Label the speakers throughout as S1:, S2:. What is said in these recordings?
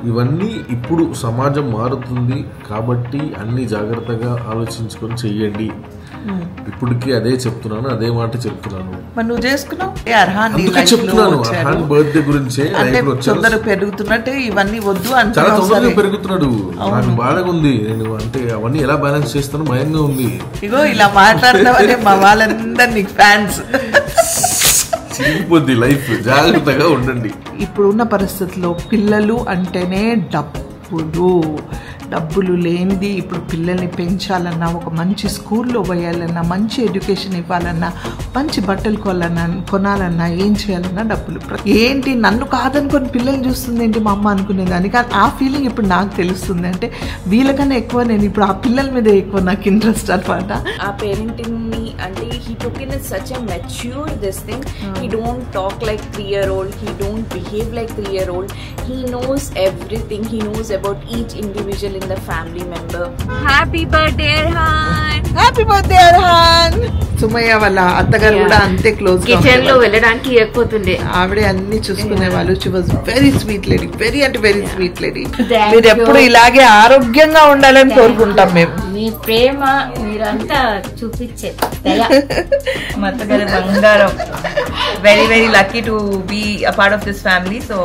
S1: ఇవన్నీ ఇప్పుడు సమాజం మారుతుంది కాబట్టి అన్ని జాగ్రత్తగా ఆలోచించుకొని చెయ్యండి ఇప్పటికి అదే చెప్తున్నాను అదే మాట చెప్తున్నాను
S2: మరి నువ్వు చేసుకున్నావు ఏ అర్హాన్ నీ
S1: అందుకే
S2: life లో
S1: చెప్తున్నాను
S2: వచ్చాడు.
S1: అర్హాన్ బర్త్డే గురించే
S2: అంటే
S1: లైఫ్ లో వచ్చాను
S2: తొందర పెరుగుతున్నట్టే ఇవన్నీ వద్దు
S1: చాలా
S2: అంటున్నావు
S1: తొందరగా
S2: సరే
S1: పెరుగుతున్నాడు నాకు బాధగా ఉంది నేను అంటే అవన్నీ ఎలా బ్యాలెన్స్ చేస్తాను భయంగా ఉంది
S2: ఇగో ఇలా మాట్లాడుతున్నావనే మా వాళ్ళందరు నీకు ఫ్యాన్స్
S1: చిరిగిపోద్ది లైఫ్ జాగ్రత్తగా ఉండండి
S2: ఇప్పుడున్న పరిస్థితుల్లో పిల్లలు అంటేనే డబ్బులు డబ్బులు లేనిది ఇప్పుడు పిల్లల్ని పెంచాలన్నా ఒక మంచి స్కూల్లో పోయాలన్నా మంచి ఎడ్యుకేషన్ ఇవ్వాలన్నా మంచి బట్టలు కొనాలన్నా కొనాలన్నా ఏం చేయాలన్నా డబ్బులు ప్ర- ఏంటి నన్ను కాదనుకొని పిల్లల్ని చూస్తుంది ఏంటి మా అమ్మ అనుకునేదాన్ని కానీ ఆ ఫీలింగ్ ఇప్పుడు నాకు తెలుస్తుంది అంటే వీళ్ళకన్నా ఎక్కువ నేను ఇప్పుడు ఆ పిల్లల మీద ఎక్కువ నాకు ఇంట్రెస్ట్ అనమాట
S3: ఆ పేరెంటింగ్ ని అంటే he took in such a mature this thing he don't talk like three year old he don't behave like three year old he knows everything he knows about each individual in the family member happy birthday Arhan
S2: happy birthday Arhan Sumayya వాళ్ళ అత్తగారు కూడా అంతే close
S4: kitchen లో వెళ్ళడానికి ఇవ్వకపోతుండే
S2: ఆవిడే అన్ని చూసుకునే వాళ్ళు she was very sweet lady very అంటే వెరీ స్వీట్ లేడీ
S4: Thank
S2: మీరు ఎప్పుడు ఇలాగే ఆరోగ్యంగా ఉండాలని కోరుకుంటాం మేము
S4: మీ ప్రేమ మీరంతా చూపించే దయ మా అత్తగారి బంగారం very very lucky to be a part of this family so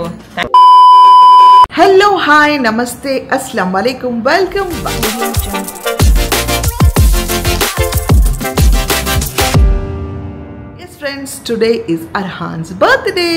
S2: hello hi నమస్తే అస్సలం వాలేకుమ్ welcome yes friends today is Arhan's birthday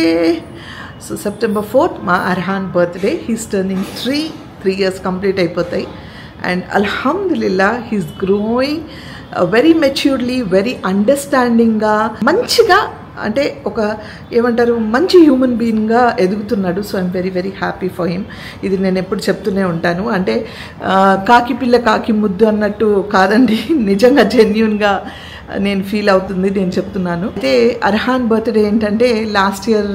S2: so September fourth మా Arhan birthday he's turning three three years complete అయిపోతాయి అండ్ అల్హమ్దుల్లా he's growing very maturely very అండర్స్టాండింగ్గా మంచిగా అంటే ఒక ఏమంటారు మంచి హ్యూమన్ బీయింగ్గా ఎదుగుతున్నాడు so I'm very very happy for him ఇది నేను ఎప్పుడు చెప్తూనే ఉంటాను అంటే ఆ, కాకి పిల్ల కాకి ముద్దు అన్నట్టు కాదండి నిజంగా జెన్యున్గా నేను ఫీల్ అవుతుంది నేను చెప్తున్నాను అయితే అర్హాన్ బర్త్డే ఏంటంటే లాస్ట్ ఇయర్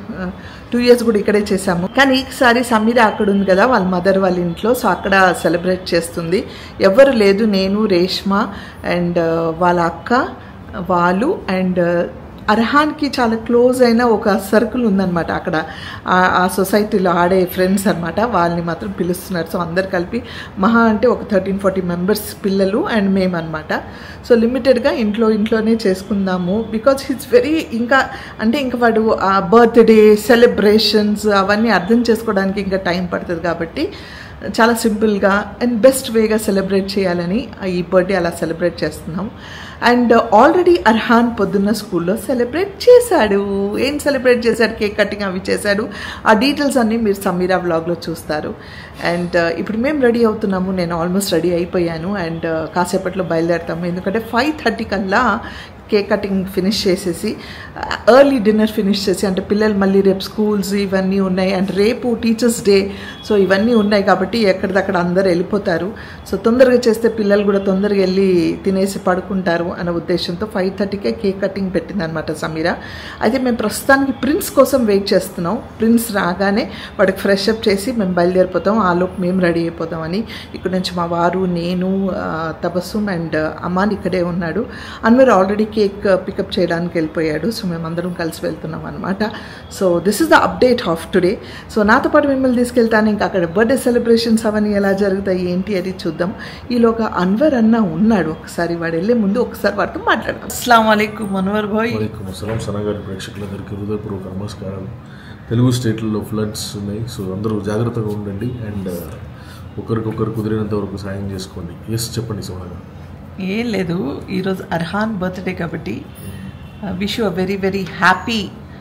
S2: టూ ఇయర్స్ కూడా ఇక్కడే చేశాము కానీ ఈసారి సమీర అక్కడ ఉంది కదా వాళ్ళ మదర్ వాళ్ళ ఇంట్లో సో అక్కడ సెలబ్రేట్ చేస్తుంది ఎవరు లేదు నేను రేష్మ అండ్ వాళ్ళ అక్క వాళ్ళు అండ్ అర్హాన్కి చాలా క్లోజ్ అయిన ఒక సర్కిల్ ఉందన్నమాట అక్కడ ఆ- ఆ సొసైటీలో ఆడే ఫ్రెండ్స్ అనమాట వాళ్ళని మాత్రం పిలుస్తున్నారు సో అందరు కలిపి మహా అంటే ఒక థర్టీన్ ఫార్టీ మెంబర్స్ పిల్లలు అండ్ మేము అనమాట సో లిమిటెడ్గా ఇంట్లో ఇంట్లోనే చేసుకుందాము బికాజ్ హిట్స్ వెరీ ఇంకా అంటే ఇంకా వాడు ఆ బర్త్డే సెలబ్రేషన్స్ అవన్నీ అర్థం చేసుకోవడానికి ఇంకా టైం పడుతుంది కాబట్టి చాలా సింపుల్గా అండ్ బెస్ట్ వేగా సెలబ్రేట్ చేయాలని ఈ బర్త్డే అలా సెలబ్రేట్ చేస్తున్నాం అండ్ ఆల్రెడీ అర్హాన్ పొద్దున్న స్కూల్లో సెలబ్రేట్ చేశాడు ఏం సెలబ్రేట్ చేశాడు కేక్ కటింగ్ అవి చేశాడు ఆ డీటెయిల్స్ అన్నీ మీరు సమీరా వ్లాగ్లో చూస్తారు అండ్ ఇప్పుడు మేము రెడీ అవుతున్నాము నేను ఆల్మోస్ట్ రెడీ అయిపోయాను అండ్ కాసేపట్లో బయలుదేరుతాము ఎందుకంటే ఫైవ్ థర్టీ కల్లా కేక్ కటింగ్ ఫినిష్ చేసేసి ఎర్లీ డిన్నర్ ఫినిష్ చేసి అంటే పిల్లలు మళ్ళీ రేపు స్కూల్స్ ఇవన్నీ ఉన్నాయి అండ్ రేపు టీచర్స్ డే సో ఇవన్నీ ఉన్నాయి కాబట్టి ఎక్కడిదక్కడ అందరు వెళ్ళిపోతారు సో తొందరగా చేస్తే పిల్లలు కూడా తొందరగా వెళ్ళి తినేసి పడుకుంటారు అనే ఉద్దేశంతో ఫైవ్ థర్టీకే కేక్ కటింగ్ పెట్టిందనమాట సమీర అయితే మేము ప్రస్తుతానికి ప్రిన్స్ కోసం వెయిట్ చేస్తున్నాం ప్రిన్స్ రాగానే వాడికి ఫ్రెష్ అప్ చేసి మేము బయలుదేరిపోతాం ఆలోపు మేము రెడీ అయిపోతామని ఇక్కడ నుంచి మా వారు నేను ఆ, తబస్సుమ్ అండ్ అమాన్ ఇక్కడే ఉన్నాడు అన్వర్ ఆల్రెడీ కేక్ పికప్ చేయడానికి వెళ్ళిపోయాడు సో మేమందరం కలిసి వెళ్తున్నాం అనమాట so this is the update of today so నాతో పాటు మిమ్మల్ని తీసుకెళ్తాను ఇంకా అక్కడ బర్త్డే సెలబ్రేషన్స్ అవన్నీ ఎలా జరుగుతాయి ఏంటి అది చూద్దాం ఈలోగా అన్వర్ అన్న ఉన్నాడు ఒకసారి వాడు వెళ్ళే ముందు ఒకసారి వాడితో మాట్లాడదాం అస్సలం అయికు అన్వర్ భాయ్
S1: వలైకుమ్ అస్సలం సనగారి ప్రేక్షకులందరికీ హృదయపూర్వక నమస్కారాలు తెలుగు స్టేట్లలో ఫ్లడ్స్ ఉన్నాయి సో అందరూ జాగ్రత్తగా ఉండండి అండ్ ఒకరికొకరు కుదిరినంత వరకు సాయం చేసుకోండి ఎస్ చెప్పండి సోనగా
S2: ఏం లేదు ఈరోజు అర్హాన్ బర్త్డే కాబట్టి wish you a very very happy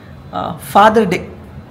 S2: father day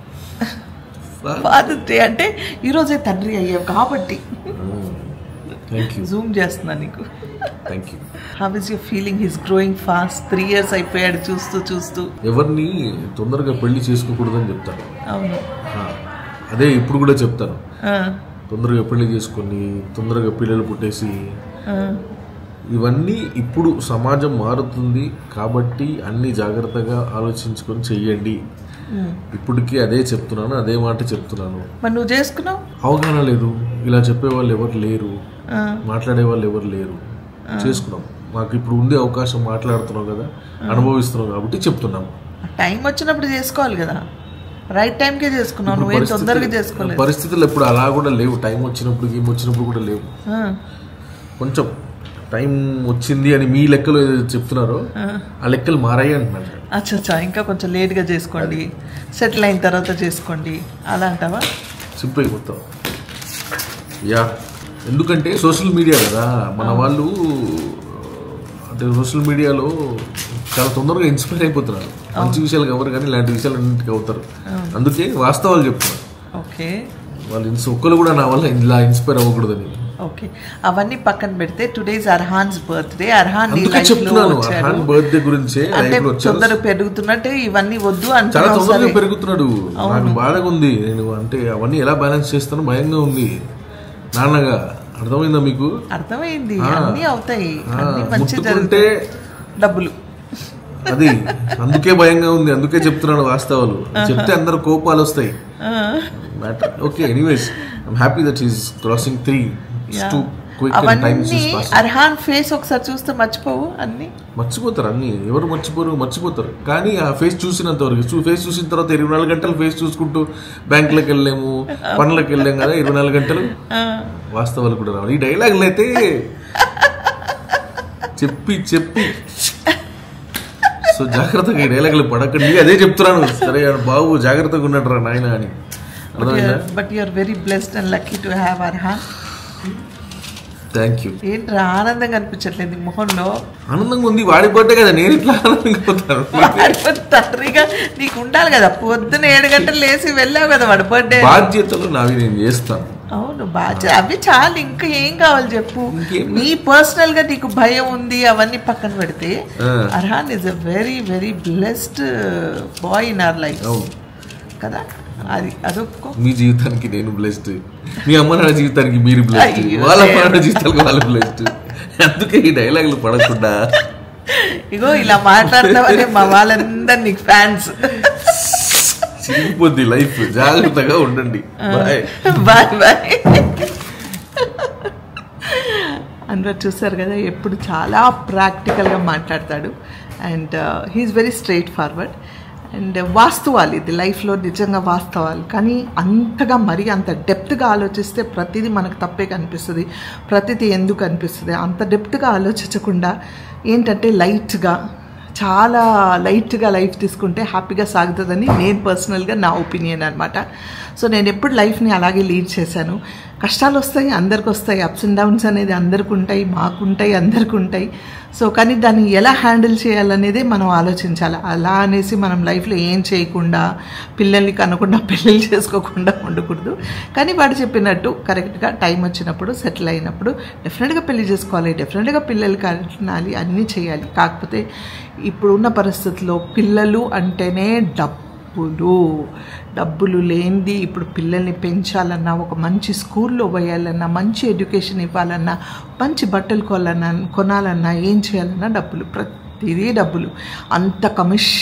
S2: father day అంటే ఈరోజే తండ్రి అయ్యావు కాబట్టి
S1: థ్యాంక్ యూ
S2: జూమ్ చేస్తున్నా నీకు
S1: thank you
S2: how is your feeling his growing fast three years అయిపోయాడు చూస్తూ చూస్తూ
S1: ఎవరిని తొందరగా పెళ్లి చేసుకోకూడదని చెప్తాను
S2: అవును
S1: ఆ, అదే ఇప్పుడు కూడా చెప్తాను
S2: ఆ,
S1: తొందరగా పెళ్లి చేసుకొని తొందరగా పిల్లలు పుట్టేసి
S2: ఆ,
S1: ఇవన్నీ ఇప్పుడు సమాజం మారుతుంది కాబట్టి అన్ని జాగ్రత్తగా ఆలోచించుకొని చెయ్యండి
S2: ఉమ్.
S1: ఇప్పటికీ అదే చెప్తున్నాను అదే మాట చెప్తున్నాను
S2: మరి నువ్వు చేసుకున్నావు
S1: అవగాహన లేదు ఇలా చెప్పే వాళ్ళు ఎవరు లేరు
S2: ఆ,
S1: మాట్లాడే వాళ్ళు ఎవరు లేరు చేసుకున్నాం మాకు ఇప్పుడు ఉండే అవకాశం మాట్లాడుతున్నాం కదా అనుభవిస్తున్నాం కాబట్టి చెప్తున్నాం
S2: టైం వచ్చినప్పుడు చేసుకోవాలి కదా రైట్ టైంకే చేసుకున్నావు
S1: ఇప్పుడు
S2: నువ్వేం తొందరగా
S1: పరిస్థితులు-
S2: చేసుకోలేదు
S1: పరిస్థితులు ఇప్పుడు అలా కూడా లేవు టైం వచ్చినప్పుడు గేమ్ వచ్చినప్పుడు కూడా లేవు
S2: ఆ,
S1: కొంచెం టైం వచ్చింది అని మీ లెక్కలు ఏదైతే చెప్తున్నారో ఆ లెక్కలు మారాయి అంటున్నారు
S2: అచ్చా అచ్చా ఇంకా కొంచెం లేట్గా చేసుకోండి సెటిల్ అయిన తర్వాత చేసుకోండి అలా అంటావా
S1: సింపుల్ మొత్తం యా ఎందుకంటే సోషల్ మీడియా కదా మన వాళ్ళు అంటే సోషల్ మీడియాలో చాలా తొందరగా ఇన్స్పైర్ అయిపోతున్నారు మంచి విషయాలు ఎవరు కానీ ఇలాంటి విషయాలు అన్నింటికి అవుతారు అందుకే వాస్తవాలు చెప్తున్నారు
S2: ఓకే
S1: వాళ్ళు ఇన్స్ ఒక్కరు కూడా నా వల్ల ఇలా ఇన్స్పైర్ అవ్వకూడదని
S2: ఓకే అవన్నీ పక్కన పెడితే టుడేస్ అర్హాన్స్ బర్త్డే అర్హాన్ నీ
S1: అందుకే
S2: లైఫ్ లో
S1: చెప్తున్నాను
S2: వచ్చాడు
S1: అర్హాన్ బర్త్డే గురించే
S2: అంటే
S1: లైఫ్ లో వచ్చారు
S2: తొందర పెరుగుతున్నట్టే ఇవన్నీ వద్దు
S1: చాలా
S2: అంటున్నావు
S1: తొందరగా
S2: సరే
S1: పెరుగుతున్నాడు నాకు బాధగా ఉంది నేను అంటే అవన్నీ ఎలా బ్యాలెన్స్ చేస్తానో భయంగా ఉంది నాన్నగా అర్థమైందా మీకు
S2: అర్థమైంది
S1: ఆ.
S2: అన్నీ అవుతాయి
S1: ఆ,
S2: అన్నీ మంచి
S1: ముట్టుకుంటే
S2: జరుగుతాయి డబ్బులు
S1: అది అందుకే భయంగా ఉంది అందుకే చెప్తున్నాడు వాస్తవాలు చెప్తే అందరు కోపాలు వస్తాయి okay anyways I'm happy that is crossing three too quick and times
S2: అవన్నీ అర్హాన్ ఫేస్ ఒకసారి చూస్తే మర్చిపోవు అన్ని
S1: మర్చిపోతారు అన్ని ఎవరు మర్చిపోరు మర్చిపోతారు కానీ ఆ ఫేస్ చూసినంత వరకు చూ ఫేస్ చూసిన తర్వాత ఇరవై నాలుగు గంటలు ఫేస్ చూసుకుంటూ బ్యాంకులకు వెళ్ళాము పనులకు వెళ్ళాం కదా ఇరవై నాలుగు గంటలు వాస్తవాలు కూడా రావాలి ఈ డైలాగులు అయితే చెప్పి చెప్పి సో జాగ్రత్తగా ఈ డైలాగులు పడకండి అదే చెప్తున్నాను సరే బాబు జాగ్రత్తగా ఉన్నట్టు రా నాయన అని అర్థమైందా
S2: but you're very blessed and lucky to have Arhan
S1: thank you
S2: ఏంట్రా ఆనందంగా అనిపించట్లేదు నీ మొహంలో
S1: ఆనందంగా ఉంది వాడి బర్త్డే కదా నేను ఇట్లా ఆనందంగా అవుతాను
S2: వాడి తండ్రిగా నీకు ఉండాలి కదా పొద్దున ఏడు గంటలు లేచి వెళ్ళావు కదా వాడి బర్త్డే
S1: బాధ్యతలు నావి నేను చేస్తాను
S2: అవును బాధ్యత అవి చాలు ఇంకా ఏం కావాలి చెప్పు
S1: ఇంకేం?
S2: నీ పర్సనల్ గా నీకు భయం ఉంది అవన్నీ పక్కన పెడితే
S1: ఆ.
S2: Arhan is a very very blessed boy in our life
S1: అవును
S2: కదా అది అదొక్కో
S1: మీ జీవితానికి నేను బ్లెస్డ్ మీ అమ్మ నాన్న జీవితానికి మీరు బ్లెస్డ్
S2: అయ్యో,
S1: వాళ్ళ అమ్మ
S2: దేవుడా.
S1: నాన్న జీవితానికి వాళ్ళు బ్లెస్డ్ అందుకే ఈ డైలాగులు పడకుండా
S2: ఇగో ఇలా మాట్లాడతావనే మా వాళ్ళందరు నీకు ఫ్యాన్స్
S1: చిరిగిపోద్ది లైఫ్ జాగ్రత్తగా ఉండండి బాయ్
S2: బాయ్ బాయ్ అందరు చూసారు కదా ఎప్పుడు చాలా ప్రాక్టికల్గా మాట్లాడతాడు and he is very straightforward and వాస్తవాలు ఇది లైఫ్లో నిజంగా వాస్తవాలు కానీ అంతగా మరీ అంత డెప్త్గా ఆలోచిస్తే ప్రతిదీ మనకు తప్పే కనిపిస్తుంది ప్రతిదీ ఎందుకు అనిపిస్తుంది అంత డెప్త్గా ఆలోచించకుండా ఏంటంటే లైట్గా చాలా లైట్గా లైఫ్ తీసుకుంటే హ్యాపీగా సాగుతుందని నేను పర్సనల్గా నా ఒపీనియన్ అనమాట సో నేను ఎప్పుడు లైఫ్ని అలాగే లీడ్ చేశాను కష్టాలు వస్తాయి అందరికి వస్తాయి అప్స్ అండ్ డౌన్స్ అనేది అందరికి ఉంటాయి మాకుంటాయి అందరికి ఉంటాయి సో కానీ దాన్ని ఎలా హ్యాండిల్ చేయాలనేదే మనం ఆలోచించాలి అలా అనేసి మనం లైఫ్లో ఏం చేయకుండా పిల్లల్ని కనకుండా పెళ్ళిళ్ళు చేసుకోకుండా ఉండకూడదు కానీ వాడు చెప్పినట్టు కరెక్ట్గా టైం వచ్చినప్పుడు సెటిల్ అయినప్పుడు డెఫినెట్గా పెళ్లి చేసుకోవాలి డెఫినెట్గా పిల్లలు కనాలి అన్నీ చేయాలి కాకపోతే ఇప్పుడున్న పరిస్థితుల్లో పిల్లలు అంటేనే డబ్బులు డబ్బులు లేనిది ఇప్పుడు పిల్లల్ని పెంచాలన్నా ఒక మంచి స్కూల్లో పోయాలన్నా మంచి ఎడ్యుకేషన్ ఇవ్వాలన్నా మంచి బట్టలు కొనాలన్నా కొనాలన్నా ఏం చేయాలన్నా డబ్బులు ప్రతిదీ డబ్బులు అంత కమిష్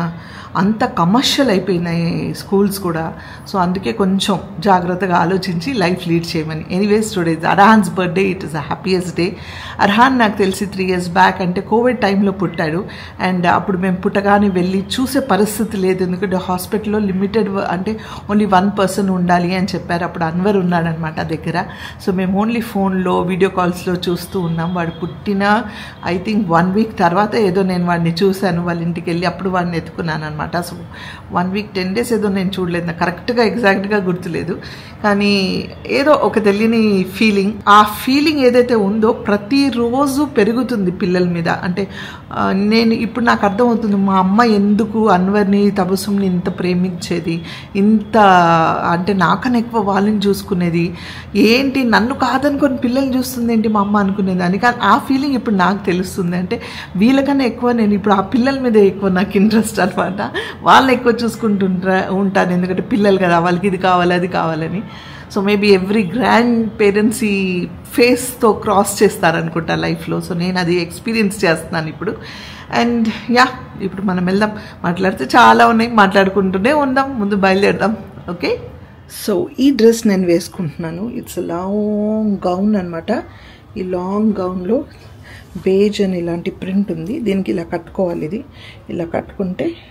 S2: అంత కమర్షియల్ అయిపోయినాయి స్కూల్స్ కూడా సో అందుకే కొంచెం జాగ్రత్తగా ఆలోచించి లైఫ్ లీడ్ చేయమని anyways today Arhan's birthday it is a happiest day Arhan నాకు తెలిసి త్రీ ఇయర్స్ బ్యాక్ అంటే కోవిడ్ టైంలో పుట్టాడు అండ్ అప్పుడు మేము పుట్టగానే వెళ్ళి చూసే పరిస్థితి లేదు ఎందుకంటే హాస్పిటల్లో లిమిటెడ్ అంటే ఓన్లీ వన్ పర్సన్ ఉండాలి అని చెప్పారు అప్పుడు అన్వర్ ఉన్నాడనమాట దగ్గర సో మేము ఓన్లీ ఫోన్లో వీడియో కాల్స్లో చూస్తూ ఉన్నాం వాడు పుట్టిన ఐ థింక్ వన్ వీక్ తర్వాత ఏదో నేను వాడిని చూశాను వాళ్ళ ఇంటికి వెళ్ళి అప్పుడు వాడిని ఎత్తుకున్నాను అనమాట so one week ten days ఏదో నేను చూడలేదు నాకు కరెక్ట్గా ఎగ్జాక్ట్గా గుర్తులేదు కానీ ఏదో ఒక తెలియని ఫీలింగ్ ఆ ఫీలింగ్ ఏదైతే ఉందో ప్రతిరోజు పెరుగుతుంది పిల్లల మీద అంటే ఆ, నేను ఇప్పుడు నాకు అర్థమవుతుంది మా అమ్మ ఎందుకు అన్వర్ని తబసుమ్ని ఇంత ప్రేమించేది ఇంత అంటే నాకన్నా ఎక్కువ వాళ్ళని చూసుకునేది ఏంటి నన్ను కాదనుకొని పిల్లల్ని చూస్తుంది ఏంటి మా అమ్మ అనుకునేదాన్ని కానీ ఆ ఫీలింగ్ ఇప్పుడు నాకు తెలుస్తుంది అంటే వీళ్ళకన్నా ఎక్కువ నేను ఇప్పుడు ఆ పిల్లల మీద ఎక్కువ నాకు ఇంట్రెస్ట్ అనమాట వాళ్ళని ఎక్కువ చూసుకుంటుంటా ఉంటాను ఎందుకంటే పిల్లలు కదా వాళ్ళకి ఇది కావాలి అది కావాలని so maybe every grandparents ఈ ఫేస్తో క్రాస్ చేస్తారనుకుంటా లైఫ్లో సో నేను అది ఎక్స్పీరియన్స్ చేస్తున్నాను ఇప్పుడు అండ్ యా ఇప్పుడు మనం వెళ్దాం మాట్లాడితే చాలా ఉన్నాయి మాట్లాడుకుంటూనే ఉందాం ముందు బయలుదేరదాం ఓకే సో ఈ డ్రెస్ నేను వేసుకుంటున్నాను ఇట్స్ లాంగ్ గౌన్ అనమాట ఈ లాంగ్ గౌన్లో బేజ్ అని ఇలాంటి ప్రింట్ ఉంది దీనికి ఇలా కట్టుకోవాలి ఇది ఇలా కట్టుకుంటే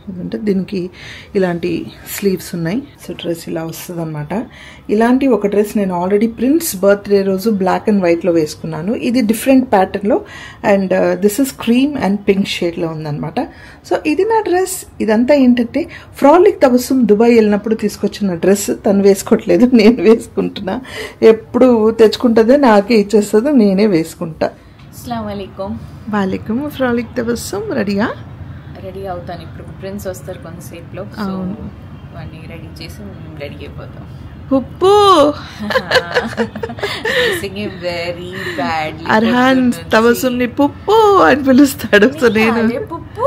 S2: అంటే దీనికి ఇలాంటి స్లీవ్స్ ఉన్నాయి సో డ్రెస్ ఇలా వస్తుంది అనమాట ఇలాంటి ఒక డ్రెస్ నేను ఆల్రెడీ ప్రిన్స్ బర్త్డే రోజు బ్లాక్ అండ్ వైట్లో వేసుకున్నాను ఇది డిఫరెంట్ ప్యాటర్న్లో and this is cream and pink షేడ్లో ఉందన్నమాట సో ఇది నా డ్రెస్ ఇదంతా ఏంటంటే ఫ్రాలిక్ తబస్సుం దుబాయ్ వెళ్ళినప్పుడు తీసుకొచ్చిన డ్రెస్ తను వేసుకోవట్లేదు నేను వేసుకుంటున్నా ఎప్పుడు తెచ్చుకుంటుందో నాకే ఇచ్చేస్తుందో నేనే వేసుకుంటా
S3: అస్సలం వాలేకుమ్
S2: వాలేకుమ్ ఫ్రాలిక్ తబస్సుం రెడీయా
S3: రెడీ అవుతాను ఇప్పుడు ప్రిన్స్ వస్తారు కొంతసేపులో సో
S2: అవును.
S3: వాడిని రెడీ చేసి మేము రెడీ అయిపోతాం
S2: ఉప్పు
S3: వెరీ బ్యాడ్
S2: అర్హాన్ తబస్సుని పుప్పు అని పిలుస్తాడు సో నేను
S3: Puppu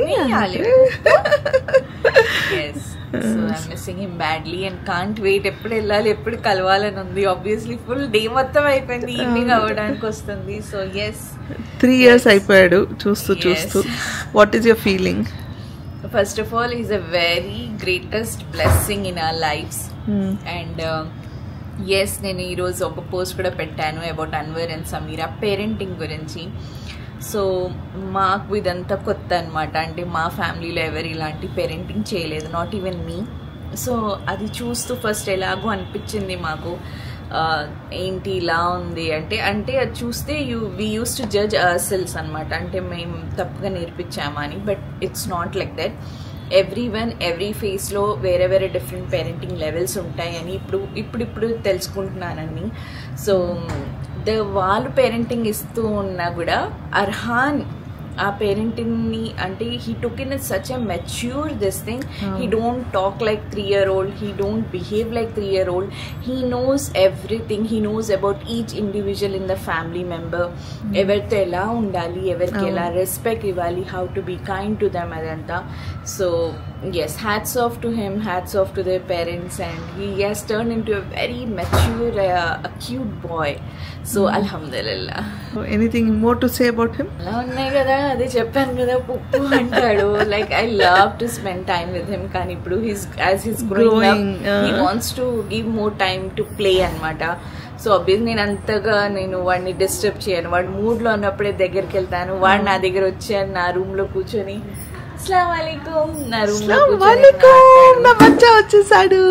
S3: so I'm missing him badly and can't wait ఎప్పుడు వెళ్ళాలి ఎప్పుడు కలవాలని ఉంది ఆబ్వియస్లీ ఫుల్ డే మొత్తం అయిపోయింది ఈవినింగ్ అవ్వడానికి వస్తుంది సో ఎస్
S2: త్రీ ఇయర్స్ అయిపోయాడు చూస్తూ
S3: Yes.
S2: చూస్తూ what is your feeling
S3: first of all is a very greatest blessing in our lives and yes నేను ఈరోజు ఒక పోస్ట్ కూడా పెట్టాను about Anwar and Sameera parenting గురించి సో మాకు ఇదంతా కొత్త అనమాట అంటే మా ఫ్యామిలీలో ఎవరు ఇలాంటి పేరెంటింగ్ చేయలేదు నాట్ ఈవెన్ మీ సో అది చూస్తూ ఫస్ట్ ఎలాగో అనిపించింది మాకు ఆ, ఏంటి ఇలా ఉంది అంటే అంటే అది చూస్తే you we used to judge ourselves అనమాట అంటే మేము తప్పుగా నేర్పించామా అని but it's not like that everyone every ఫేస్లో వేరే వేరే డిఫరెంట్ పేరెంటింగ్ లెవెల్స్ ఉంటాయని ఇప్పుడు ఇప్పుడు ఇప్పుడు తెలుసుకుంటున్నానని సో ద వాళ్ళు పేరెంటింగ్ ఇస్తూ ఉన్నా కూడా అర్హాన్ ఆ పేరెంటింగ్ని అంటే he took in such a mature this thing he don't talk like three year old he don't behave like three year old he knows everything he knows about each individual in the family member ఎవరితో ఎలా ఉండాలి ఎవరికి ఎలా respect ఇవ్వాలి how to be kind to them అదంతా so yes hats off to him hats off to the parents and he he's turn into a very mature cute boy so అల్హమ్దుల్లా
S2: anything more to say about him
S3: అలా ఉన్నాయి కదా అదే చెప్పాను కదా పుప్పు అంటాడు like I love to spend time with him కానీ ఇప్పుడు his as his growing
S2: Growing, uh.
S3: He wants to give more time to play అనమాట సో అబ్వియస్ నేను అంతగా నేను వాడిని డిస్టర్బ్ చేయను వాడు మూడ్ లో ఉన్నప్పుడే దగ్గరికి వెళ్తాను వాడు నా దగ్గర వచ్చాను నా రూమ్ లో కూర్చొని అస్సలం వాలేకుమ్ నా రూమ్ లో
S2: వాలేకుమ్ నా బచ్చా వచ్చేసాడు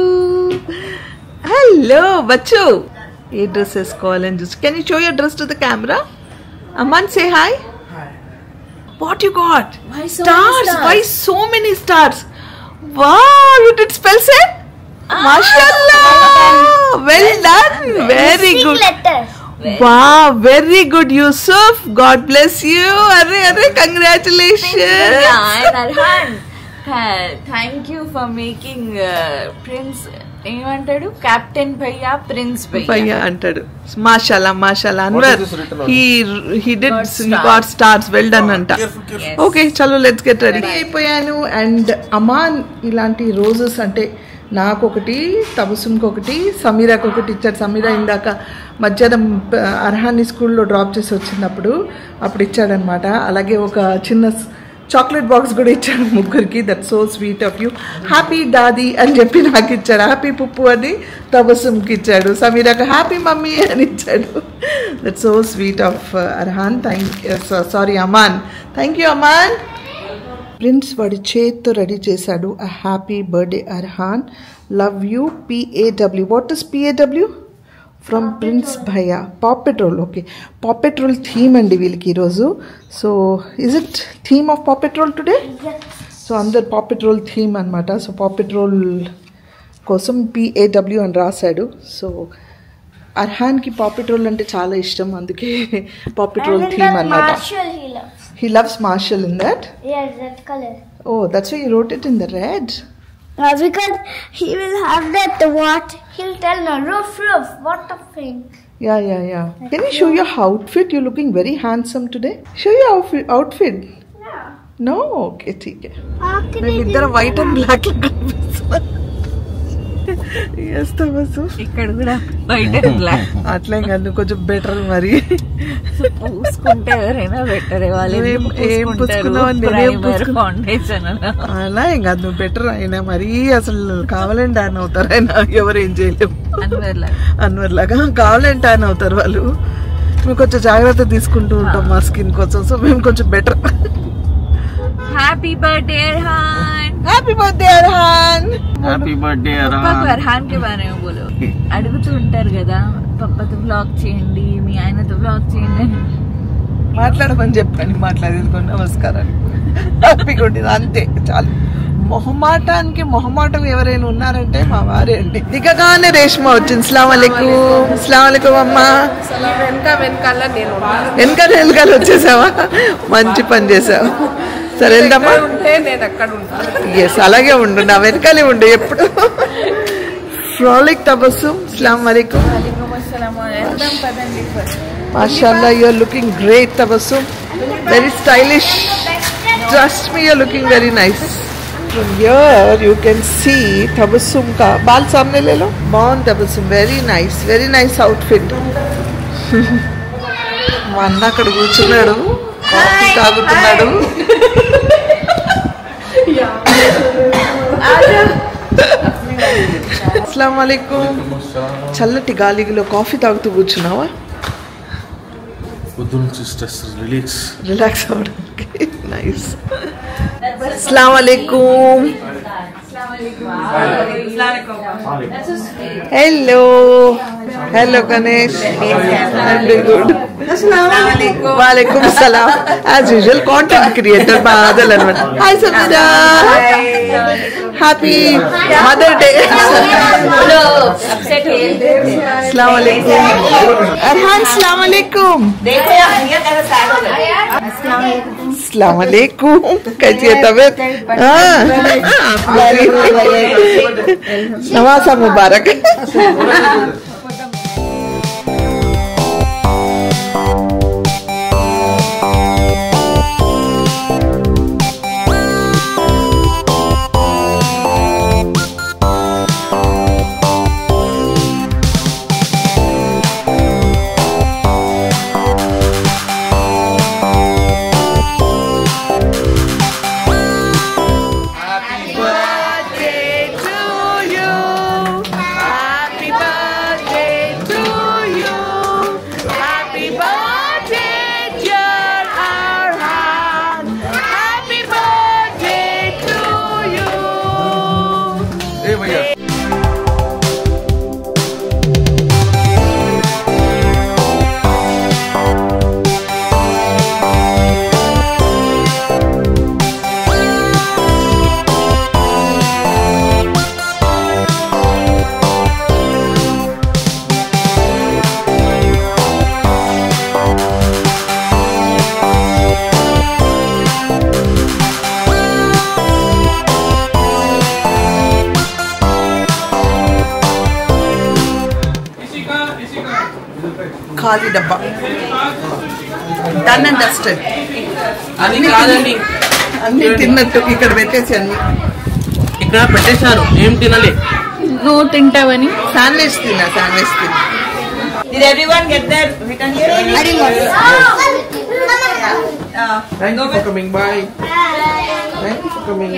S2: హలో బచ్చు ఏ డ్రెస్ వేసుకోవాలని చూసి can you show your dress to the camera Amman say hi what you got
S3: Why so many
S2: stars
S3: stars?
S2: Why so many stars wow you did spell set మాషాల్లా well done very good Wow, very good, Yusuf. God bless you. Arre, arre, congratulations.
S3: Arhan thank you for making Prince ఏమంటాడు captain భయ్యా Prince భయ్యా
S2: భయ్యా అంటాడు మాషాలా మాషాలా
S1: What
S2: Anwar
S1: is this written on
S2: he he did
S3: Got
S2: he
S3: stars.
S2: Got stars well done అంట
S1: Careful, careful.
S3: Yes.
S2: Okay చలో let's get ready అయిపోయాను అండ్ అమాన్ ఇలాంటి రోజెస్ అంటే నాకు ఒకటి తబసుమ్కి ఒకటి సమీరాకి ఒకటి ఇచ్చాడు సమీరా ఇందాక మధ్యాహ్నం ప- అర్హాన్ని స్కూల్లో డ్రాప్ చేసి వచ్చినప్పుడు అప్పుడు ఇచ్చాడనమాట అలాగే ఒక చిన్న చాక్లెట్ బాక్స్ కూడా ఇచ్చాడు ముగ్గురికి that so sweet of you happy దాది అని చెప్పి నాకు ఇచ్చాడు హ్యాపీ పుప్పు అని తబసుమ్కి ఇచ్చాడు సమీరాకు హ్యాపీ మమ్మీ అని ఇచ్చాడు that so sweet of Arhaan thank sorry Aman thank you Aman prince వాడి చేత్తో రెడీ చేశాడు అ happy birthday Arhaan love you P A W what is P A W from prince భయ్య Paw Patrol okay Paw Patrol theme అండి వీళ్ళకి ఈరోజు so is it theme of Paw Patrol today so అందరు Paw Patrol theme అనమాట సో పాప్ పెట్రోల్ కోసం P A W అని రాశాడు so అర్హాన్కి pop petrol అంటే చాలా ఇష్టం అందుకే పాప్ Patrol
S5: And in
S2: theme
S5: that
S2: అనమాట
S5: Marshall he loves.
S2: He loves Marshall in that.
S5: Yes, that color.
S2: Oh, that's why you wrote it in the red.
S5: Uh, because he will have that what? He'll tell no roof roof. What a thing.
S2: Yeah, yeah, yeah. Can you show your outfit? You're looking very handsome today. Show your outfit. outfit.
S5: Yeah.
S2: No, okay, ठीक है.
S5: How can he
S2: మేమిద్దరం white and black లో కనిపిస్తున్నాం yes తమసు
S3: ఇక్కడ కూడా బయట black
S2: అట్లేం కాదు నువ్వు కొంచెం బెటర్ మరి
S3: పూసుకుంటే ఎవరైనా బెటర్ వాళ్ళు
S2: నువ్వు ఏం- ఏం పూసుకున్నావు అని నేనేం పూసుకున్నా?
S3: ఫౌండేషన్
S2: అలా ఏం కాదు నువ్వు బెటర్ అయినా మరీ అసలు కావాలని డాన్ అవుతారు ఆయన ఎవరు ఏం చేయలేము అన్వర్ లాగా కావాలంటే ఆయన అవుతారు వాళ్ళు మేము కొంచెం జాగ్రత్త తీసుకుంటూ ఉంటాం మా స్కిన్ కోసం సో మేము కొంచెం better
S3: happy birthday Arhan
S2: happy birthday Arhan
S6: happy birthday
S3: పప్పాకు అర్హాన్ కి బానే బోలో అడుగుతూ ఉంటారు కదా పప్పతో బ్లాగ్ చేయండి మీ ఆయనతో బ్లాగ్ చేయండి అని
S2: మాట్లాడమని చెప్పండి మాట్లాడేది నమస్కారాలు హ్యాపీగా ఉండేది అంతే చాలు మొహమాటానికి మొహమాటం ఎవరైనా ఉన్నారంటే మా వారే అండి దిగగానే రేష్మ వచ్చింది స్లాం అలైకుం స్లాం అలైకుం అమ్మా
S7: వెనక వెనకాల నేను ఉన్నాను.
S2: వెనకాల వెనకాల వచ్చేసావా మంచి పని చేసావు సరే వెళ్దామా
S7: ఉంటే నేను అక్కడ ఉంటాను
S2: ఎస్ అలాగే ఉండు నా వెనకాలే ఉండు ఎప్పుడు ఫ్రాలిక్ తబస్సు స్లాం అలైకుం
S3: వెళ్దాం పదండి
S2: మాషాల్లా you are looking great Tabassum very stylish trust me you looking very nice from here you can see Tabassum కా బాల్ సామ్నే లే లో బాగుంది Tabassum very nice very nice outfit మా అన్న అక్కడ కూర్చున్నాడు కాఫీ తాగుతున్నాడు అస్సలం వాలేకుమ్ చల్లటి గాలిలో కాఫీ తాగుతూ కూర్చున్నావా
S1: పొద్దు నుంచి స్ట్రెస్ రిలీక్స్
S2: రిలాక్స్ అవ్వడానికి నైస్ అస్సలం వాలేకుమ్ hello hello Ganesh very good వాలేకుమ్ సలాం యాజ్ యూజువల్ కాంటెంట్ క్రియేటర్ బాధలు అనమాట hi Sameera happy mother day अस्सलाम वालेकुम अरहान अस्सलाम वालेकुम अस्सलाम वालेकुम कैसी है तबीयत हाँ नवासा मुबारक
S1: ఏ భయ్యా
S2: ఖాళీ డబ్బా డన్ అండ్ డస్టెడ్
S6: అది కాదండి
S2: అన్ని తిన్నట్టు ఇక్కడ పెట్టేసి అన్ని
S6: ఇక్కడ పెట్టేశారు ఏం తినలే
S3: నువ్వు తింటావని
S2: శాండ్విచ్ తిన్నా శాండ్విచ్ తిన్నా
S4: Did everyone get their return here?
S2: Thank you for coming bye thank you for coming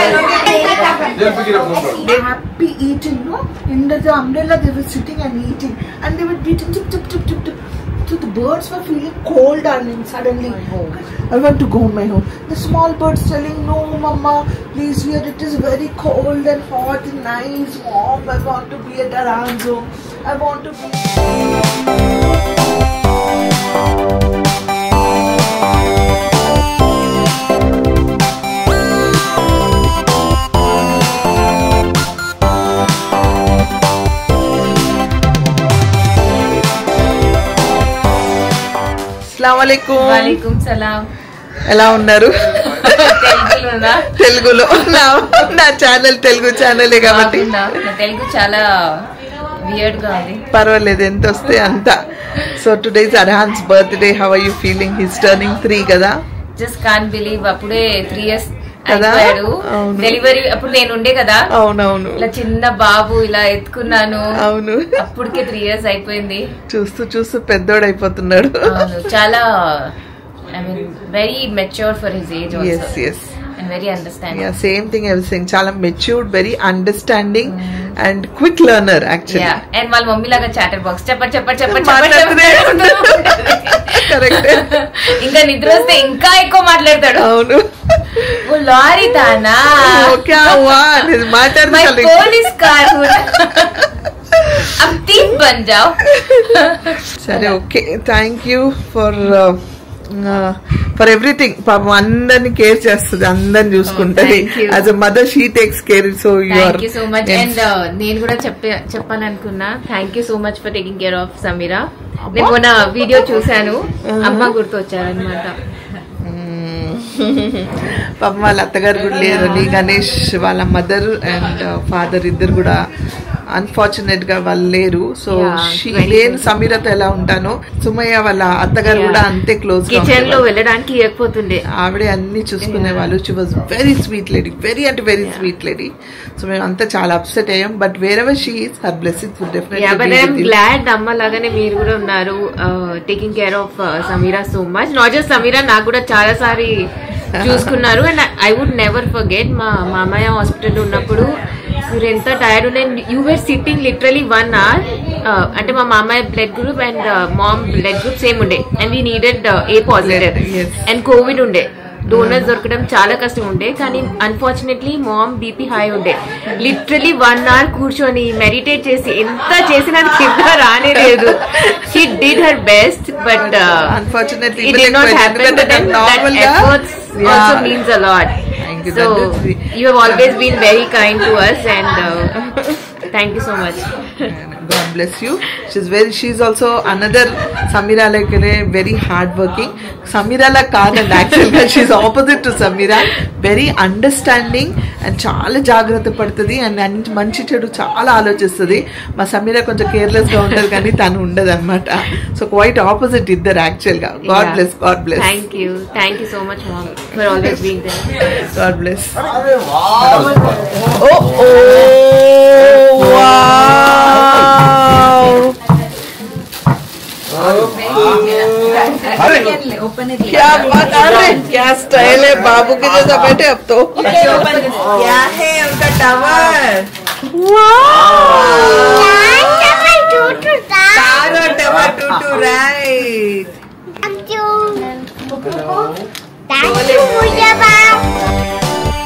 S2: they happy eating, no? Under the umbrella, they were sitting and eating, and they were beating tip tip tip tip tip. So the birds were feeling cold, darling. Suddenly, I want to go my home. The small birds telling, "No, Mama, please here it is very cold and hot and nice, Mom. I want to be at Aran's home. I want to be." అస్సలాముఅలైకుం
S4: వాలేకుం సలాం
S2: ఎలా ఉన్నారు
S4: తెలుగులోనా
S2: తెలుగులో నా నా channel Telugu ఛానలే కాబట్టి
S4: బాగుందా? నా తెలుగు చాలా వియర్డ్ గా ఉంది
S2: పర్వాలేదు ఎంత వస్తే అంత so today is Arhan's birthday how are you feeling his turning three కదా
S4: జస్ట్ కాన్ బిలీవ్ అప్పుడే త్రీ ఇయర్స్
S2: కదా?
S4: అయిపోయాడు
S2: అవును.
S4: డెలివరీ అప్పుడు నేను ఉండే కదా
S2: అవునవును
S4: ఇలా చిన్న బాబు ఇలా ఎత్తుకున్నాను
S2: అవును
S4: అప్పటికే త్రీ ఇయర్స్ అయిపోయింది
S2: చూస్తూ చూస్తూ పెద్దోడైపోతున్నాడు
S4: అవును చాలా I mean very mature for his age
S2: yes yes
S4: and very understanding
S2: yeah same thing everything చాలా matured very understanding and quick learner actually
S4: yeah and వాళ్ళ మమ్మీ లాగా చాటర్ బాక్స్ చెప్పండి చెప్పండి చెప్పండి
S2: మాట్లాడుతూనే Correct.
S4: ఇంకా నిద్ర వస్తే ఇంకా ఎక్కువ మాట్లాడతాడు
S2: అవును
S4: वो लॉरी था ना
S2: ఓ, క్యా హువా అనేది
S4: मैं
S2: మాట్లాడుతుంది
S4: पुलिस कार हूँ अब तीन बन जाओ
S2: సరే okay thank you for for everything పాపం అందరిని కేర్ చేస్తుంది అందరిని చూసుకుంటది
S4: thank you.
S2: As a mother she takes care so
S4: thank you so much and నేను కూడా చెప్పే చెప్పాలనుకున్నా thank you so much for taking care of Sameera నేను మొన్న వీడియో చూశాను అమ్మ గుర్తు వచ్చారనమాట
S2: పాపం వాళ్ళ అత్తగారు కూడా లేరని గణేష్ వాళ్ళ మదర్ అండ్ ఫాదర్ ఇద్దరు కూడా అన్ఫార్చునేట్ గా వాళ్ళు లేరు సో
S4: Yeah,
S2: షీ
S4: very
S2: నేను సమీరతో ఎలా ఉంటానో సుమయ్య వాళ్ళ అత్తగారు కూడా అంతే క్లోజ్
S4: కిచెన్ లో వెళ్ళడానికి ఇవ్వకపోతుండే
S2: ఆవిడే అన్ని చూసుకునే వాళ్ళు she was very sweet lady very అంటే వెరీ స్వీట్ లేడీ సో మేము అంతా చాలా అప్సెట్ అయ్యాం but wherever she is her blessing
S4: yeah but I'm
S2: definitely
S4: glad అమ్మ లాగానే మీరు కూడా ఉన్నారు taking care of Sameera so much not just Sameera నాకు కూడా చాలా సారి చూసుకున్నారు and I would never forget మా మామయ్య హాస్పిటల్ ఉన్నప్పుడు మీరు ఎంత టైర్డ్ ఉండే you were sitting literally one hour అంటే మా మామయ్య blood group and mom blood group same ఉండే and we needed A positive
S2: Yes.
S4: And COVID ఉండే డోనర్స్ దొరకడం చాలా కష్టం ఉండే కానీ అన్ఫార్చునేట్లీ మామ్ బీపీ హై ఉండే లిటరలీ వన్ అవర్ కూర్చొని మెడిటేట్ చేసి ఎంత చేసినా అది కింద రానే లేదు she did her best but
S2: Unfortunately,
S4: it did not
S2: ఇవ్వలేకపోయింది.
S4: happen
S2: ఎందుకంటే
S4: but then that
S2: normal గా-
S4: efforts
S2: Yeah.
S4: also means a lot
S2: Thank you.
S4: so
S2: That is the-
S4: you have always been very kind to us and uh, thank you so much
S2: God bless you. She's very. She's also another Samira like very hard working. Samira la కాదండి actual గా she's opposite to Sameera very understanding and చాలా జాగ్రత్త పడుతుంది and అన్ని మంచి చెడు చాలా ఆలోచిస్తుంది మా సమీరా కొంచెం కేర్లెస్ గా ఉంటది కానీ తను ఉండదు అనమాట సో క్వైట్ ఆపోజిట్ ఇద్దరు యాక్చువల్ గా god
S4: Yeah.
S2: Bless god bless
S4: thank you thank you so much mom for always being there
S2: god bless oh oh wow क्या बात अरे क्या स्टाइल है बाबू के जैसा बैठे अब तो
S4: क्या है उनका tower
S2: right
S5: Thank you. Thank you, Mujaba.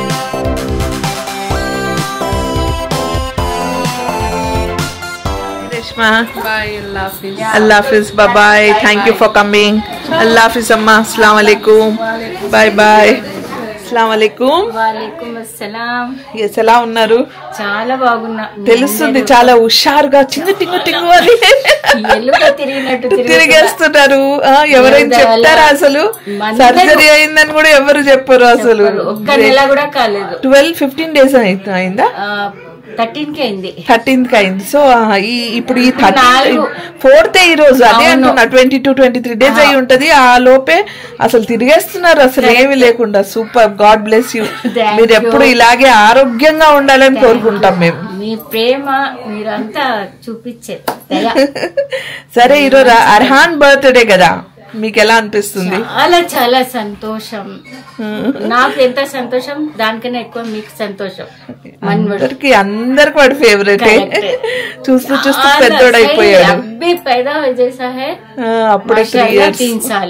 S2: Reshma
S7: Bye, Allah Hafiz.
S2: Allah Hafiz bye bye thank you for coming Allah Hafiz amma assalamu alaikum bye bye assalamu alaikum
S8: వాలేకుం అస్సలాం
S2: yes ఎలా ఉన్నారు
S8: చాలా బాగున్నా
S2: తెలుస్తుంది చాలా హుషారుగా చింగు టింగు టింగు అని
S8: ఎల్లుగా తిరిగినట్టు తిరుగుతున్నా.
S2: తిరిగేస్తున్నారు ఆ, ఎవరైనా
S8: దేవుడి వల్ల
S2: చెప్తారా అసలు
S8: మందరు-
S2: సర్జరీ అయిందని కూడా ఎవరు చెప్పరు అసలు
S8: ఒక్క నెల కూడా కాలేదు
S2: ట్వెల్వ్ ఫిఫ్టీన్ డేస్ అయిందా
S8: థర్టీన్ కి అయింది
S2: థర్టీన్త్ కి అయింది సో ఈ ఇప్పుడు ఈ థర్టీ
S8: నాలుగు.
S2: ఫోర్త్ ఈ రోజు అదే
S8: అవును.
S2: అంటున్నా twenty two twenty three days అయి ఉంటది ఆ లోపే అసలు తిరిగేస్తున్నారు అసలు ఏమీ లేకుండా super god bless you
S8: Thank
S2: మీరు
S8: you.
S2: ఎప్పుడు ఇలాగే ఆరోగ్యంగా ఉండాలని కోరుకుంటాం మేము
S8: మీ ప్రేమ మీరంతా చూపించే దయ
S2: సరే ఈరోజు అర్హాన్ బర్త్డే కదా మీకు ఎలా అనిపిస్తుంది
S8: చాలా చాలా సంతోషం నాకు ఎంత సంతోషం దానికన్నా ఎక్కువ మీకు సంతోషం మనవడు
S2: అందరికి అందరికి వాడు ఫేవరెట్
S8: Correct.
S2: చూస్తూ చూస్తూ
S8: చాలా
S2: పెద్దోడు
S8: सही,
S2: అయిపోయాడు
S8: अभी पैदा हो जैसा है
S2: ఆ, అప్పుడే త్రీ
S8: माशाल्लाह,
S2: ఇయర్స్
S8: तीन साल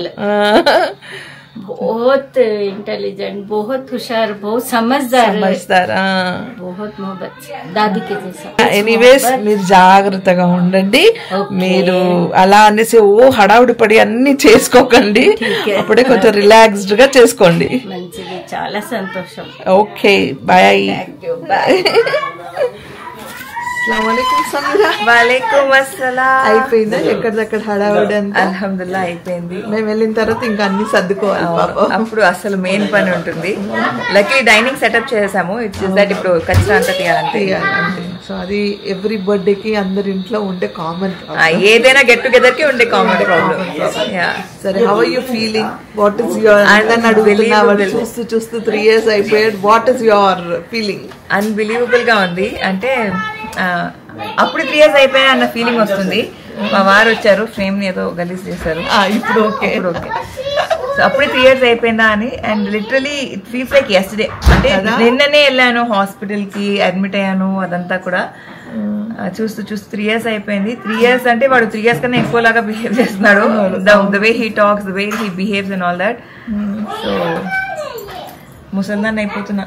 S8: बहुत इंटेलिजेंट बहुत होशियार बहुत समझदार
S2: సమజ్దార్
S8: बहुत मोहब्बत दादी के जैसा
S2: ఎనీవేస్ మీరు జాగ్రత్తగా ఉండండి మీరు అలా అనేసి ఓ హడావుడి పడి అన్ని చేసుకోకండి అప్పుడే కొంచెం రిలాక్స్డ్ గా చేసుకోండి
S8: మంచిది చాలా సంతోషం
S2: ఓకే బాయ్
S4: వాలేకుం అస్సలాం
S2: అయిపోయిందా ఎక్కడిదక్కడ హడావుడి అంతా
S4: అల్హమ్దుల్లా అయిపోయింది
S2: మేము వెళ్ళిన తర్వాత ఇంకా అన్ని సర్దుకోవాలి పాపం
S4: అప్పుడు అసలు మెయిన్ పని ఉంటుంది లక్కీ డైనింగ్ సెటప్ చేసాము ఇట్స్ దట్ ఇప్పుడు కచ్చరా అంతా తీయాలంటే
S2: సో అది ఎవ్రీ బర్త్డేకి అందరి ఇంట్లో ఉండే కామన్
S4: ఆ, ఏదైనా గెట్ టుగెదర్ కి ఉండే కామన్ ప్రాబ్లం
S2: సరే how are you feeling what is your అందరిని అడుగుతున్నా వాడు చూస్తూ చూస్తూ త్రీ ఇయర్స్ అయిపోయాడు what is your feeling
S4: unbelievable గా ఉంది అంటే ఆ, అప్పుడు త్రీ ఇయర్స్ అయిపోయా అన్న ఫీలింగ్ వస్తుంది మా వారు వచ్చారు ఫ్రేమ్ ని ఏదో గలీజ్ చేశారు
S2: ఇప్పుడు ఓకే
S4: ఇప్పుడు ఓకే
S9: సో అప్పుడే త్రీ ఇయర్స్ అయిపోయిందా అని and literally it feels like yesterday అంటే నిన్ననే వెళ్ళాను హాస్పిటల్ కి అడ్మిట్ అయ్యాను అదంతా కూడా ఆ, చూస్తూ చూస్తూ త్రీ ఇయర్స్ అయిపోయింది త్రీ ఇయర్స్ అంటే వాడు త్రీ ఇయర్స్ కన్నా ఎక్కువ లాగా బిహేవ్ చేస్తున్నాడు the way he talks the way he behaves and all that so ముసల్దాన్ని అయిపోతున్నా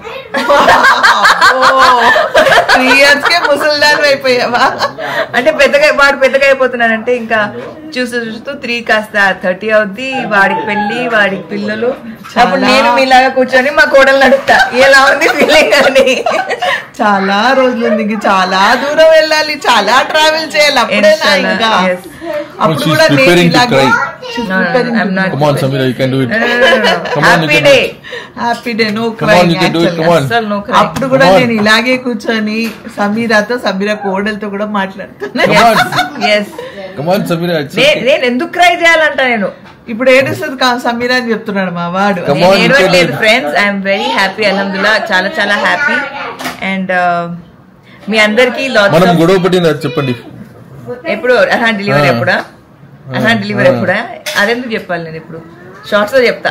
S2: త్రీ ఇయర్స్ కే ముసల్దాన్ అయిపోయావా
S9: అంటే పెద్దగా వాడు పెద్దగా అయిపోతున్నాడంటే ఇంకా చూస్తూ చూస్తూ త్రీ కాస్త థర్టీ అవుద్ది వాడికి పెళ్లి వాడికి పిల్లలు అప్పుడు నేను మీలాగా కూర్చొని మా కోడలు నడుపుతా ఎలా ఉంది ఫీలింగ్ అని
S2: చాలా రోజులు ఉంది ఇంక చాలా దూరం వెళ్ళాలి చాలా ట్రావెల్ చేయాలి అప్పుడేనా
S9: Inshallah,
S2: ఇంకా
S9: yes.
S2: అప్పుడు
S1: She's
S2: కూడా నేను
S1: preparing to
S2: ఇలాగే
S1: cry.
S9: No, no, no, I'm not.
S1: Come on, Samira, you can do it.
S9: No, no, no, no.
S1: Come on, you
S9: Happy
S1: can do
S9: day.
S1: it.
S2: Happy day no
S1: Come on, you can do it. Come on.
S9: అస్సలు no crying.
S2: అప్పుడు కూడా
S1: Come on.
S2: నేను ఇలాగే కూర్చొని సమీరాతో సమీరా కోడలతో కూడా మాట్లాడుతాను
S1: Come on.
S9: Yes.
S1: Come on, Samira. It's
S9: నే-
S1: okay.
S9: నేను ఎందుకు క్రై చేయాలంట నేను
S2: ఇప్పుడు ఏడుస్తుంది కా సమీరా అని చెప్తున్నాడు మా వాడు
S1: Come on, you can do
S9: లేదు
S1: it.
S9: Friends I'm very happy అల్హమ్దుల్లా చాలా చాలా హ్యాపీ అండ్ మీ అందరికి
S1: మనం గొడవ పట్టిన చెప్పండి
S9: ఎప్పుడు అహా డెలివరీ
S1: ఆ.
S9: ఎప్పుడా అహా డెలివరీ
S1: ఆ.
S9: ఎప్పుడా అదెందుకు చెప్పాలి నేను ఇప్పుడు షార్ట్స్ లో చెప్తా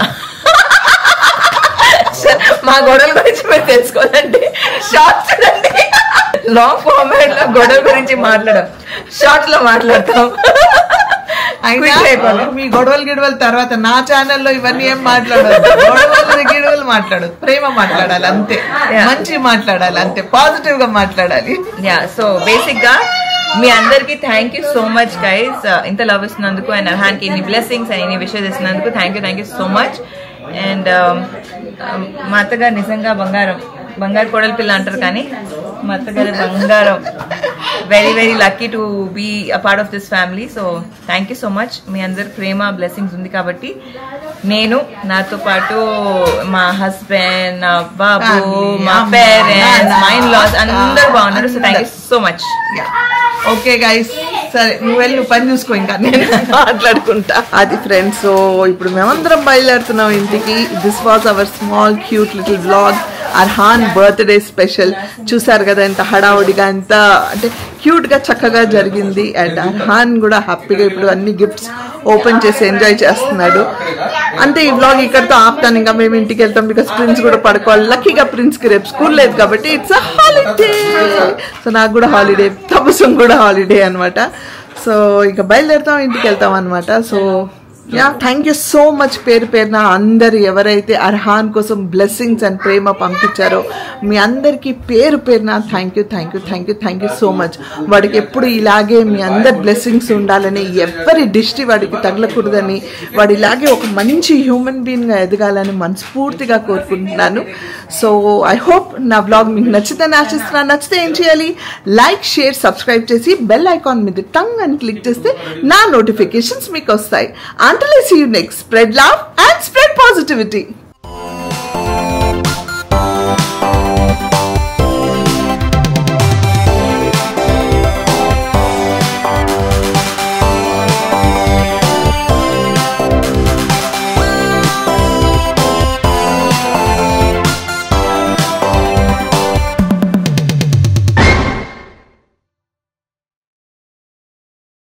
S9: మా గొడవల గురించి మీరు తెలుసుకోవాలంటే షార్ట్స్ చూడండి లాంగ్ ఫార్మాట్ లో గొడవల గురించి మాట్లాడడం షార్ట్స్ లో మాట్లాడతాం
S2: అయినా
S9: Quick అయిపోవాలి.
S2: మీ గొడవలు గిడవల తర్వాత నా ఛానల్లో ఇవన్నీ ఏం మాట్లాడదు గొడవలు గిడవలు మాట్లాడదు ప్రేమ మాట్లాడాలి అంతే
S9: Yeah.
S2: మంచి మాట్లాడాలి అంతే పాజిటివ్ గా మాట్లాడాలి
S9: యా సో బేసిక్ గా మీ అందరికి thank you so much guys ఇంత లవ్ ఇస్తున్నందుకు అండ్ అర్హాన్కి ఇన్ని బ్లెస్సింగ్స్ అండ్ ఇన్ని విషయాలు ఇస్తున్నందుకు thank you thank you so much and మా అత్తగారు నిజంగా బంగారం బంగారు కోడలి పిల్ల అంటారు కానీ మా అత్తగారు బంగారం very very lucky to be a part of this family so thank you so much మీ అందరి ప్రేమ బ్లెస్సింగ్స్ ఉంది కాబట్టి నేను నాతో పాటు మా హస్బెండ్ నా బాబు
S2: Family,
S9: మా
S2: అమ్మ,
S9: పేరెంట్స్
S2: నాన్న,
S9: మా ఇన్ లాస్
S2: అక్క,
S9: అందరు బాగున్నారు so thank you so much
S2: okay guys సరే నువ్వు వెళ్ళి నువ్వు పని చూసుకో ఇంకా నేను మాట్లాడుకుంటా అది ఫ్రెండ్స్ సో ఇప్పుడు మేమందరం బయలుదేరుతున్నాం ఇంటికి this was our small cute little blog Arhan birthday special చూసారు కదా ఎంత హడావుడిగా ఎంత అంటే క్యూట్ గా చక్కగా జరిగింది అండ్ అర్హాన్ కూడా హ్యాపీగా ఇప్పుడు అన్ని గిఫ్ట్స్ ఓపెన్ చేసి ఎంజాయ్ చేస్తున్నాడు అంతే ఈ బ్లాగ్ ఇక్కడితో ఆపుతాను ఇంకా మేము ఇంటికి వెళ్తాం బికాస్ ప్రిన్స్ కూడా పడుకోవాలి లక్కీగా ప్రిన్స్ కి రేపు స్కూల్ లేదు కాబట్టి ఇట్స్ అ హాలిడే సో నాకు కూడా హాలిడే తపసం కూడా హాలిడే అన్నమాట సో ఇంకా బయలుదేరుతాం ఇంటికి వెళ్తాం అనమాట so yeah thank you so much పేరు పేరున అందరు ఎవరైతే అర్హాన్ కోసం బ్లెస్సింగ్స్ అండ్ ప్రేమ పంపించారో మీ అందరికీ పేరు పేరున thank you thank you thank you thank you so much వాడికి ఎప్పుడు ఇలాగే మీ అందరి బ్లెస్సింగ్స్ ఉండాలని ఎవరి దిష్టి వాడికి తగలకూడదని వాడు ఇలాగే ఒక మంచి హ్యూమన్ బీయింగ్గా ఎదగాలని మనస్ఫూర్తిగా కోరుకుంటున్నాను సో ఐ హోప్ నా బ్లాగ్ మీకు నచ్చితే ఆశిస్తున్నాను నచ్చితే ఏం చేయాలి లైక్ షేర్ సబ్స్క్రైబ్ చేసి బెల్ ఐకాన్ మీద టంగ్ అని క్లిక్ చేస్తే నా నోటిఫికేషన్స్ మీకు వస్తాయి అంటలే see you next spread love and spread positivity